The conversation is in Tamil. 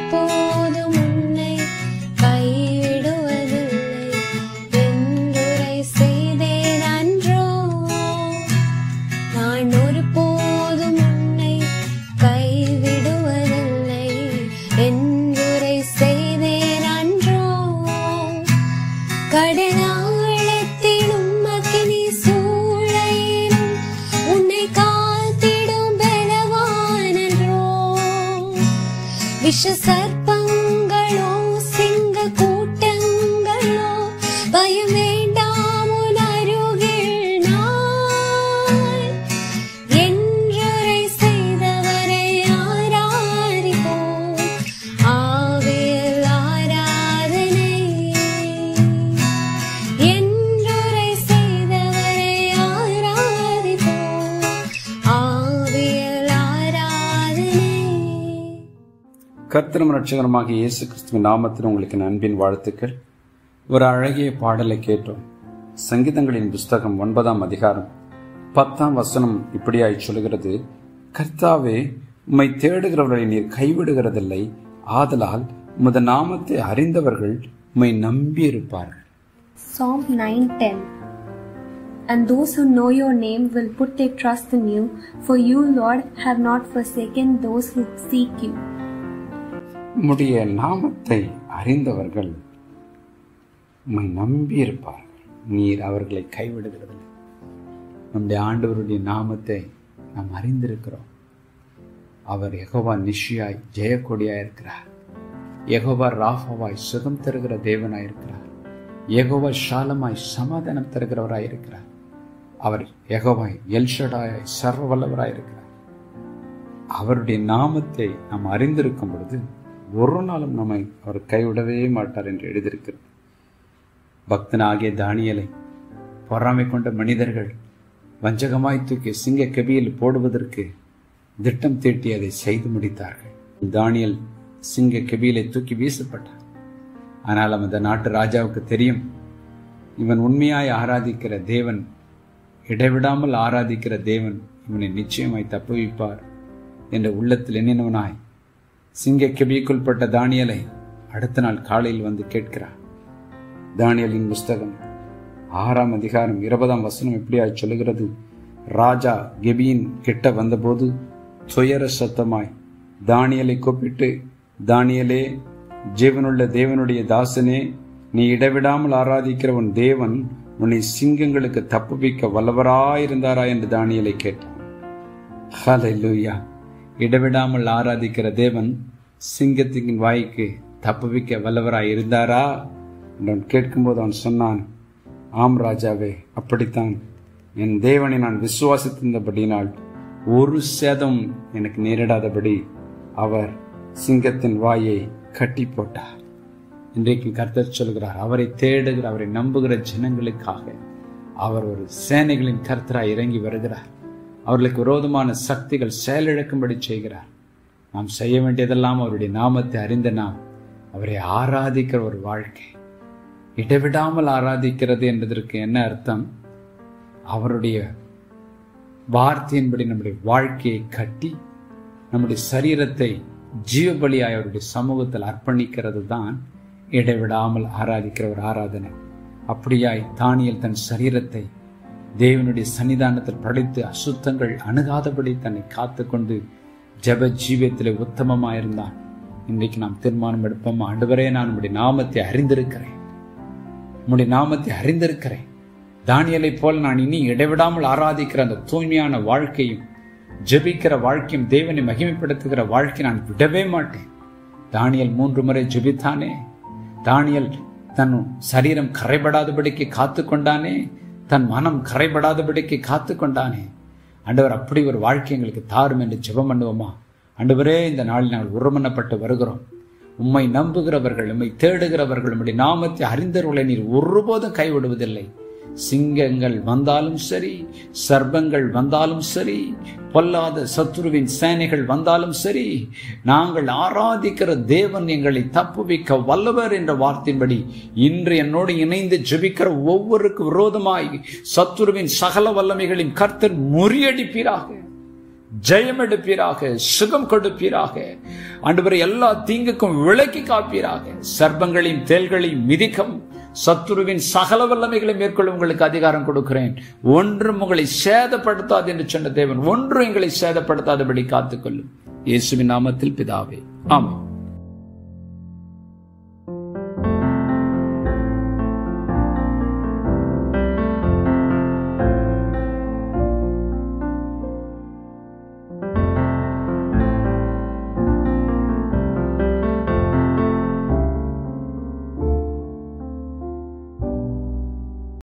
ஒருபோதும் உன்னை கைவிடுவதில்லை என்றுரை செய்தேன் அன்றோ நான் ஒருபோதும் உன்னை கைவிடுவதில்லை என்றுரை செய்தேன் அன்றோ கடனாழத்திலும் அக்கினி சூளையிலும் உன்னை காத்திடும் பலவானன்றோ விஷ சர்ப்பங்களோ சிங்க கூட்டங்களோ பயம் வேண்டாம் உன் அருகில் நான் என்றுரை செய்தவரை ஆராதிப்போம் ஆவியில் ஆராதனை என்றுரை செய்தவரை ஆராதிப்போம் ஆவியில் ஆராதனை கர்த்தரும் ரட்சகருமாக இயேசு கிறிஸ்துவின் நாமத்தில் உங்களுக்கு என் அன்பின் வாழ்த்துக்கள் ஒரு அழகிய பாடலை கேட்டோம் சங்கீதங்களின் புஸ்தகம் ஒன்பதாம் அதிகாரம் பத்தாம் வசனம் இப்படியாய் சொல்கிறது கர்த்தாவே உம்மை தேடுகிறவர்களை நீர் கைவிடுகிறதில்லை ஆதலால் உமது நாமத்தை அறிந்தவர்கள் உம்மை நம்பியிருப்பார்கள் Psalm 9:10 And those who know your name will put their trust in you, for you, Lord, have not forsaken those who seek you. உம்முடைய நாமத்தை அறிந்தவர்கள் உம்மை நம்பியிருப்பார்கள் நீர் அவர்களை கைவிடுகிறதில்லை நம்முடைய ஆண்டவருடைய நாமத்தை நாம் அறிந்திருக்கிறோம் அவர் யெகோவா நிஷியாய் ஜெயக்கொடியாய் இருக்கிறார் யெகோவா ராஃபாவாய் சுகம் தருகிற தேவனாய் இருக்கிறார் யெகோவா ஷாலமாய் சமாதானம் தருகிறவராய் இருக்கிறார் அவர் யெகோவாய் எல்ஷடாய் சர்வ வல்லவராய் இருக்கிறார் அவருடைய நாமத்தை நாம் அறிந்திருக்கும் பொழுது ஒரு நாளும் நம்மை அவர் கைவிடவே மாட்டார் என்று எழுதியிருக்கிறது பக்தனாகிய தானியலை பொறாமை கொண்ட மனிதர்கள் வஞ்சகமாய் தூக்கி சிங்க கபியில் போடுவதற்கு திட்டம் தீட்டி அதை செய்து முடித்தார்கள் தானியல் சிங்க கபியிலை தூக்கி வீசப்பட்டார் ஆனாலும் அந்த நாட்டு ராஜாவுக்கு தெரியும் இவன் உண்மையாய் ஆராதிக்கிற தேவன் இடைவிடாமல் ஆராதிக்கிற தேவன் இவனை நிச்சயமாய் தப்புவிப்பார் என்ற உள்ளத்தில் எண்ணினவனாய் சிங்க கெபிக்குள்பட்ட தானியலை அடுத்த நாள் காலையில் வந்து கேட்கிறார் தானியலின் புஸ்தகம் ஆறாம் அதிகாரம் இருபதாம் வசனம் எப்படியாய் சொல்லுகிறது ராஜா கெபியின் கிட்ட வந்தபோது துயர சத்தமாய் தானியலை கூப்பிட்டு தானியலே ஜீவனுள்ள தேவனுடைய தாசனே நீ இடைவிடாமல் ஆராதிக்கிற உன் தேவன் உன்னை சிங்கங்களுக்கு தப்புவிக்க வல்லவராயிருந்தாரா என்று தானியலை கேட்டான் ஹalleluya இடைவிடாமல் ஆராதிக்கிற தேவன் சிங்கத்தின் வாய்க்கு தப்புவிக்க வல்லவராய் இருந்தாரா என்று அவன் கேட்கும்போது அவன் சொன்னான் ஆம் ராஜாவே அப்படித்தான் என் தேவனை நான் விசுவாசித்திருந்தபடியினால் ஒரு சேதம் எனக்கு நேரிடாதபடி அவர் சிங்கத்தின் வாயை கட்டி போட்டார் இன்றைக்கு கர்த்தர் சொல்கிறார் அவரை தேடுகிற அவரை நம்புகிற ஜனங்களுக்காக அவர் ஒரு சேனைகளின் கர்த்தராய் இறங்கி வருகிறார் அவர்களுக்கு விரோதமான சக்திகள் செயலிழக்கும்படி செய்கிறார் நாம் செய்ய வேண்டியதெல்லாம் அவருடைய நாமத்தை அறிந்த நாம் அவரை ஆராதிக்கிற ஒரு வாழ்க்கை இடைவிடாமல் ஆராதிக்கிறது என்பதற்கு என்ன அர்த்தம் அவருடைய வார்த்தையின்படி நம்முடைய வாழ்க்கையை கட்டி நம்முடைய சரீரத்தை ஜீவபலியாய் அவருடைய சமூகத்தில் அர்ப்பணிக்கிறது தான் இடைவிடாமல் ஆராதிக்கிற ஒரு ஆராதனை அப்படியாய் தானியல் தன் சரீரத்தை தேவனுடைய சன்னிதானத்தில் படைத்து அசுத்தங்கள் அணுகாதபடி தன்னை காத்துக்கொண்டு ஜப ஜீவியத்திலே உத்தமமாயிருந்தான் இன்றைக்கு நாம் தீர்மானம் எடுப்போம் ஆண்டவரே நான் உம்முடைய நாமத்தை அறிந்திருக்கிறேன் உம்முடைய நாமத்தை அறிந்திருக்கிறேன் தானியலை போல் நான் இனி இடைவிடாமல் ஆராதிக்கிற அந்த தூய்மையான வாழ்க்கையும் ஜெபிக்கிற வாழ்க்கையும் தேவனை மகிமைப்படுத்துகிற வாழ்க்கை நான் விடவே மாட்டேன் தானியல் மூன்று முறை ஜெபித்தானே தானியல் தன் சரீரம் கரைபடாதபடிக்கு காத்து கொண்டானே தன் மனம் கரைபடாதபடிக்கு காத்து கொண்டானே ஆண்டவர் அப்படி ஒரு வாழ்க்கை எங்களுக்கு தாரும் என்று ஜெபம் பண்ணுவோமா ஆண்டவரே இந்த நாளில் நாங்கள் உருமனப்பட்டு வருகிறோம் உம்மை நம்புகிறவர்கள் உம்மை தேடுகிறவர்கள் உம்முடைய நாமத்தை அறிந்தவர்களை நீர் ஒருபோதும் கைவிடுவதில்லை சிங்கங்கள் வந்தாலும் சரி சர்ப்பங்கள் வந்தாலும் சரி பொல்லாத சத்துருவின் சேனைகள் வந்தாலும் சரி நாங்கள் ஆராதிக்கிற தேவன் எங்களை தப்புவிக்க வல்லவர் என்ற வார்த்தையின்படி இன்று என்னோடு இணைந்து ஜெபிக்கிற ஒவ்வொருக்கு விரோதமாய் சத்துருவின் சகல வல்லமைகளின் கர்த்தர் முறியடிப்பீராக ஜெயம் எடுப்பீராக சுகம் கொடுப்பீராக ஆண்டவரை எல்லா தீங்குக்கும் விலக்கி காப்பீராக சர்ப்பங்களையும் தேல்களையும் மிதிக்கவும் சத்துருவின் சகல வல்லமைகளை மேற்கொள்ள உங்களுக்கு அதிகாரம் கொடுக்கிறேன் ஒன்றும் உங்களை சேதப்படுத்தாது என்று சொன்ன தேவன் ஒன்றும் எங்களை சேதப்படுத்தாதபடி காத்துக்கொள்ளும் இயேசுவின் நாமத்தில் பிதாவே ஆமென்